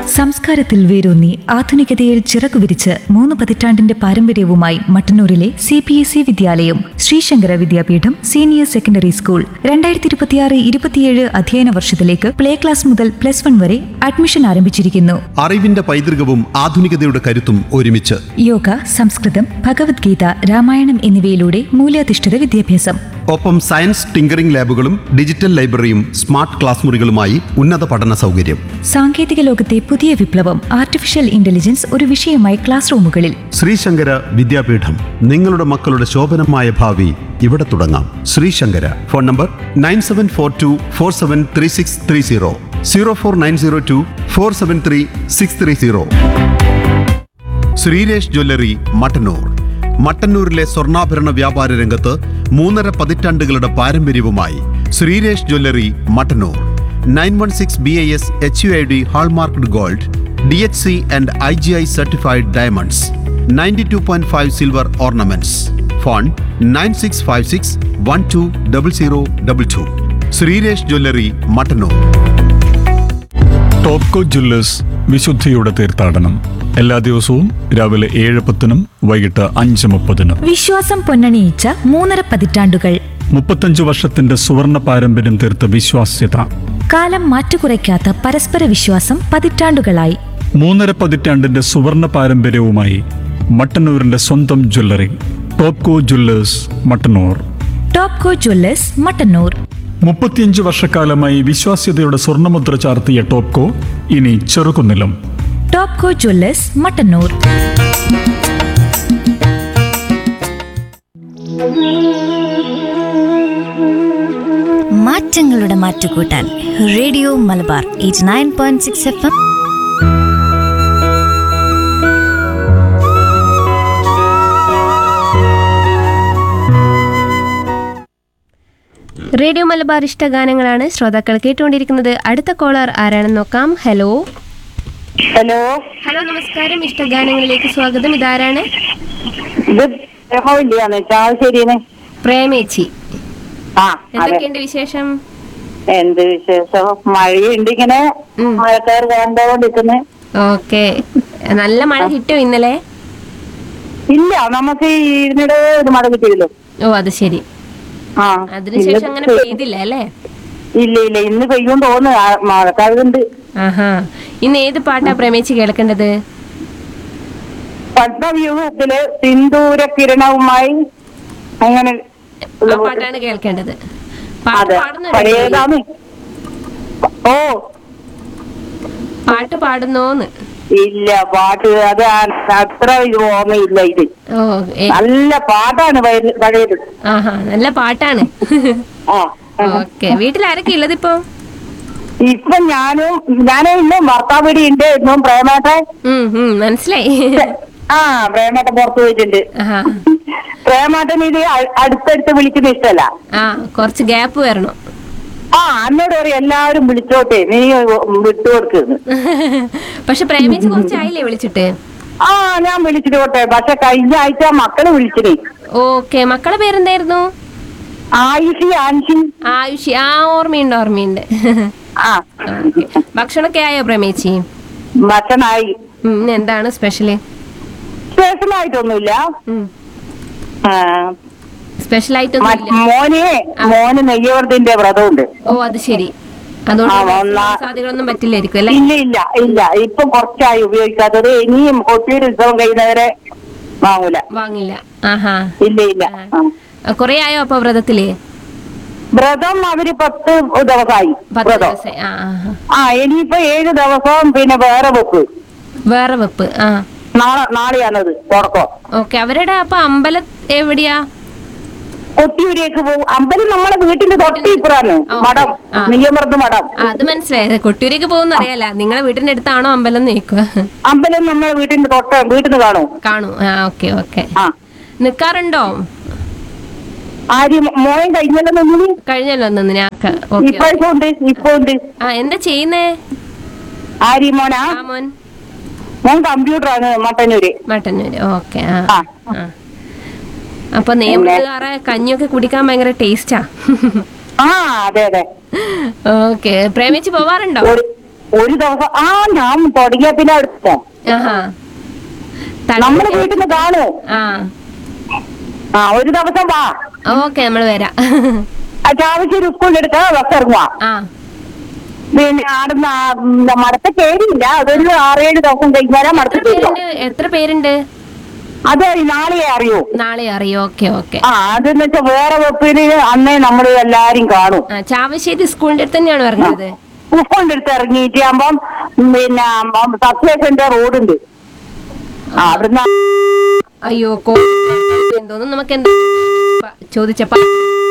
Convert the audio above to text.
സംസ്കാരത്തിൽ വേരൂന്നി ആധുനികതയിൽ ചിറകു വിരിച്ച് മൂന്ന് പതിറ്റാണ്ടിന്റെ പാരമ്പര്യവുമായി മട്ടന്നൂരിലെ സി പി എസ് ഇ വിദ്യാലയം Sreesankara Vidyapeetham senior secondary school രണ്ടായിരത്തി ഇരുപത്തിയാറ് ഇരുപത്തിയേഴ് അധ്യയന വർഷത്തിലേക്ക് പ്ലേ ക്ലാസ് മുതൽ പ്ലസ് വൺ വരെ അഡ്മിഷൻ ആരംഭിച്ചിരിക്കുന്നു അറിവിന്റെ പൈതൃകവും ആധുനികതയുടെ കരുത്തും ഒരുമിച്ച് യോഗ സംസ്കൃതം ഭഗവത്ഗീത രാമായണം എന്നിവയിലൂടെ മൂല്യാധിഷ്ഠിത വിദ്യാഭ്യാസം ഒപ്പം സയൻസ് ടിങ്കറിംഗ് ലാബുകളും ഡിജിറ്റൽ ലൈബ്രറിയും സ്മാർട്ട് ക്ലാസ് മുറികളുമായി ഉന്നത പഠന സൗകര്യം സാങ്കേതിക ലോകത്തെ പുതിയ വിപ്ലവം ആർട്ടിഫിഷ്യൽ ഇന്റലിജൻസ് ഒരു വിഷയമായി ക്ലാസ് റൂമുകളിൽ ശ്രീശങ്കര വിദ്യാപീഠം നിങ്ങളുടെ മക്കളുടെ ശോഭനമായ ഭാവി ഇവിടെ തുടങ്ങാം Sreesankara phone number nine seven four two four seven three six three zero zero four nine zero two four seven three six three zero Sreeresh jewellery Mattannur മട്ടന്നൂരിലെ സ്വർണ്ണാഭരണ വ്യാപാര രംഗത്ത് മൂന്നര പതിറ്റാണ്ടുകളുടെ പാരമ്പര്യവുമായി Sreeresh jewellery Mattannur nine one six B I S H U I D hallmarked gold D H C and I G I certified diamonds ninety two point five silver ornaments phone nine six five six one two double zero double two Sreeresh jewellery Mattannur Topco jewellers വിശുദ്ധിയുടെ തീർത്ഥാടനം എല്ലാ ദിവസവും രാവിലെ ഏഴ് പത്തിനും വൈകിട്ട് അഞ്ച് മുപ്പതിനും വിശ്വാസം പൊന്നണിയിച്ച മൂന്നര പതിറ്റാണ്ടുകൾ മുപ്പത്തഞ്ച് വർഷത്തിന്റെ സുവർണ പാരമ്പര്യം തീർത്ത വിശ്വാസ്യത കാലം മാറ്റുകുറയ്ക്കാത്ത പരസ്പര വിശ്വാസം പതിറ്റാണ്ടുകളായി മൂന്നര പതിറ്റാണ്ടിന്റെ സുവർണ പാരമ്പര്യവുമായി മട്ടന്നൂരിന്റെ സ്വന്തം jewellery Topco jewellers Mattannur Topco jewellers Mattannur മുപ്പത്തിയഞ്ച് വർഷക്കാലമായി വിശ്വാസ്യതയുടെ സ്വർണ്ണമുദ്ര ചാർത്തിയ ടോപ്കോ ഇനി ചെറുകുന്നിലും ടോപ്കോ ജ്വല്ലേഴ്സ് മട്ടന്നൂർ മാറ്റങ്ങളുടെ മാറ്റുകൂട്ടാൻ radio Malabar eight nine point six F M radio Malabar ഇഷ്ട ഗാനങ്ങളാണ് ശ്രോതാക്കൾ കേട്ടുകൊണ്ടിരിക്കുന്നത് അടുത്ത കോളർ ആരാണെന്ന് നോക്കാം ഹലോ ഹലോ ഹലോ നമസ്കാരം ഇഷ്ട ഗാനങ്ങളിലേക്ക് സ്വാഗതം ഇതാരാണ് ഇത് ദേഹമില്ലാന്ന് ചാവശ്ശേരിന്ന് പ്രേമേച്ചി ആ അതെ എന്തൊക്കെയുണ്ട് വിശേഷം എന്ത് വിശേഷം മഴയുണ്ട് ഇങ്ങനെ ഉം. മഴക്കാർ വേണ്ടോണ്ടിരിക്കുന്നു ഓക്കെ നല്ല മഴ കിട്ടും ഇന്നലെ ഇല്ല നമുക്ക് ഇതിനിടെ ഒരു മഴ കിട്ടിയല്ലോ ഓ അത് ശരി ആ അതിനുശേഷം ഇന്ന് അങ്ങനെ പെയ്- പെയ്തില്ല അല്ലേ ഇല്ല ഇല്ല ഇന്ന് പെയ്യും തോന്നുന്നു ആ, മഴക്കാറുണ്ട് ആഹാ ഇന്ന് ഏത് പാട്ടാ പ്രേമേച്ചി കേൾക്കേണ്ടത് പദ്മവ്യൂഹത്തില് സിന്ദൂര കിരണവുമായി അങ്ങനെ ആ പാട്ടാണ് കേൾക്കേണ്ടത് പാട്ട് അതെ പാടുന്നുണ്ടോ പഴയതാണ് ഓ പാട്ട് പാടുന്നോന്ന് ഇല്ല പാട്ട് അത് ആ- അത്ര ഇത് ഓർമ്മയില്ല ഇത് ഓ ഏ- നല്ല പാട്ടാണ് പഴയ- പഴയത് ആഹാ നല്ല പാട്ടാണ് ആ ഓക്കെ വീട്ടിൽ ആരൊക്കെ ഉള്ളത് ഇപ്പൊ ഇപ്പൊ ഞാനും ഞാനും ഇന്നും ഭർത്താവ് വീടി ഉണ്ട് ഇന്നും പ്രേമേട്ടൻ ഉം ഉം മനസ്സിലായി ആ പ്രേമേട്ടൻ പുറത്തു പോയിട്ടുണ്ട് ആഹാ പ്രേമേട്ടൻ ഇത് അ- അടുത്തടുത്ത് വിളിക്കുന്ന ഇഷ്ടമല്ല ആ കുറച്ച് ഗ്യാപ്പ് വരണം ആ അന്നോട് പറയും എല്ലാവരും വിളിച്ചോട്ടെ നീ വിട്ടുകൊടുക്കുന്നു പക്ഷെ പ്രേമിച്ച് കുറച്ചായില്ലേ വിളിച്ചിട്ട് ആ ഞാൻ വിളിച്ചിട്ട് പോട്ടെ പക്ഷെ കഴിഞ്ഞ ആഴ്ച മക്കള് വിളിച്ചിന് ഓക്കെ മക്കളെ പേരെന്തായിരുന്നു ആയിഷി ആൻഷി ആയുഷി ആ ഓർമ്മയുണ്ട് ഓർമ്മയുണ്ട് ആ ഓക്കെ ഭക്ഷണമൊക്കെ ആയോ പ്രമേച്ചി ഭക്ഷണായി ഉം, ഇന്ന് എന്താണ് സ്പെഷ്യല് സ്പെഷ്യലായിട്ടൊന്നുമില്ല ആ, സ്പെഷ്യൽ മ- ആയിട്ടൊന്നും മോന് മോന് നെയ്യവർത്തിന്റെ വ്രതമുണ്ട് ഓ അത് ശരി അതുകൊണ്ട് ആ, ഒന്നാ- സാധ്യതകളൊന്നും പറ്റില്ലായിരിക്കും അല്ലേ ഇല്ല ഇല്ല ഇല്ല ഇപ്പൊ കുറച്ചായി ഉപയോഗിക്കാത്തത് ഇനിയും കൊട്ടിയൊരു ഉത്സവം കഴിയുന്നവരെ വാങ്ങൂല വാങ്ങില്ല ആഹാ ഇല്ല ഇല്ല ആ. കൊറേ ആയോ അപ്പൊ വ്രതത്തില് വ്രതം അവര് പത്ത് ദിവസമായി പത്ത് വ്രതം ദിവസം ആ ആ, ആ. ആ ഇനിയിപ്പോ ഏഴ് ദിവസം പിന്നെ വേറെ വെപ്പ് വേറെ വെപ്പ് ആ നാളെ നാളെയാണത് തുടക്കം ഓക്കെ അവരുടെ അപ്പൊ അമ്പലം എവിടെയാ കൊട്ടിയൂരേക്ക് പോകും അമ്പലം നമ്മളെ വീട്ടിന്റെ തൊട്ടിപ്പുറാണ് ആ, മഠം ആ. നെയ്യമർദ്ദ മഠം ആ, അത് മനസ്സിലായത് കൊട്ടൂരേക്ക് പോകുന്ന അറിയാല നിങ്ങളെ വീടിന്റെ അടുത്താണോ അമ്പലം എന്ന് ചോദിക്കുക അമ്പലം നമ്മളെ വീട്ടിന്റെ തൊട്ട് വീട്ടിൽ നിന്ന് കാണും കാണൂ ആ ഓക്കെ ഓക്കെ ആ നിക്കാറുണ്ടോ ആര് മോൻ കഴിഞ്ഞല്ലോ നിന്നിന് കഴിഞ്ഞല്ലോ ഒന്ന് ഞാൻ ഓക്കെ ഇപ്പൊ ഇപ്പൊ ഉണ്ട് ഇപ്പൊ ഉണ്ട് ആ എന്താ ചെയ്യുന്നേ ആര് മോനാ ആ മോൻ മോൻ കമ്പ്യൂട്ടറാണ് മട്ടന്നൂര് മട്ടന്നൂര് ഓക്കെ ആ ആ ആ അപ്പൊ നിയമക്കാറെ കഞ്ഞിയൊക്കെ കുടിക്കാൻ ഭയങ്കര ടേസ്റ്റാ ആ അതെ അതെ ഓക്കെ പ്രേമിച്ച് പോവാറുണ്ടോ ഒരു ഒരു ദിവസം ആ ഞാൻ തുടങ്ങിയ പിന്നെ അടുത്തോ ആഹാ നമ്മുടെ വീട്ടിൽ നിന്ന് കാണൂ ആ ആ ഒരു ദിവസം വാ ഓക്കെ നമ്മൾ വരാം ആ ചാവശ്ശേരി സ്കൂളിൽ എടുക്ക ബസ് ഇറങ്ങുക ആ പിന്നെ ആടുന്ന മടത്ത കേറിയില്ല അതൊരു ആറേഴ് ദിവസം കഴിഞ്ഞാലാ എത്ര മടത്ത് കയറുക പേരുണ്ട് എത്ര പേരുണ്ട് അത് നാളെ അറിയൂ നാളെ അറിയോ ഓക്കെ ഓക്കെ ആ അതെന്ന് വെച്ചാൽ വേറെ വെപ്പിന് അന്നേ നമ്മൾ എല്ലാരും കാണും ആ ചാവശ്ശേരി സ്കൂളിന്റെ അടുത്ത് തന്നെയാണ് പറഞ്ഞത് ഉപ്പുണ്ട് അടുത്ത് ഇറങ്ങിയിട്ട് ആകുമ്പം പിന്നെ സബ്സ്റ്റേഷന്റെ റോഡുണ്ട് ആ അവിടുന്ന് അയ്യോ കോ എന്തോന്നും നമുക്ക് എന്താ ചോദിച്ചപ്പോ